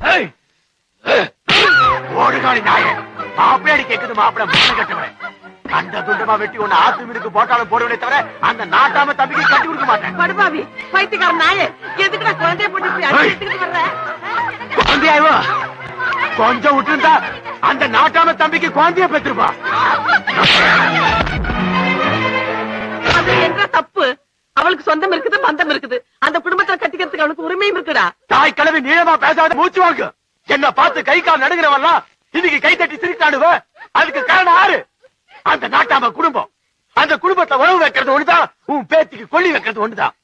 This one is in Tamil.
ஓடுகாலி நாயே மாப்பிள்ளையாடி கேக்குது மாப்பிள்ள மூணு கட்டுவேன் கண்ட துண்டமா வெட்டி ஒண்ணு ஆத்து மீனுக்கு போட்டாலும் போடுவனே தவிர அந்த நாட்டாம தம்பிக்கு கட்டி கொடுக்க மாட்டேன் படுபாவி பைத்தியக்கார நாயே எதுக்குடா குழந்தைய போட்டு இப்படி அடி எடுத்துக்கிட்டு வர்ற குழந்தையாவோ கொஞ்சம் விட்டுருந்தா அந்த நாட்டாம தம்பிக்கு குழந்தைய பெற்றிருப்பா அது என்ற தப்பு அவளுக்கு சொந்தம் இருக்குது பந்தம் இருக்குது அந்த குடும்பத்துல கட்டிக்கிறதுக்கு அவளுக்கு உரிமையும் இருக்குடா தாய் கிழவி நீளமா பேசாத மூச்சு வாங்க என்ன பார்த்து கை கால் நடுங்கிறவெல்லாம் இன்னைக்கு கை தட்டி சிரித்தாடுவ அதுக்கு காரணம் ஆறு அந்த நாட்டாம குடும்பம் அந்த குடும்பத்தை உழவு வைக்கிறது ஒண்ணுதான் உன் பேத்திக்கு கொள்ளி வைக்கிறது ஒண்ணுதான்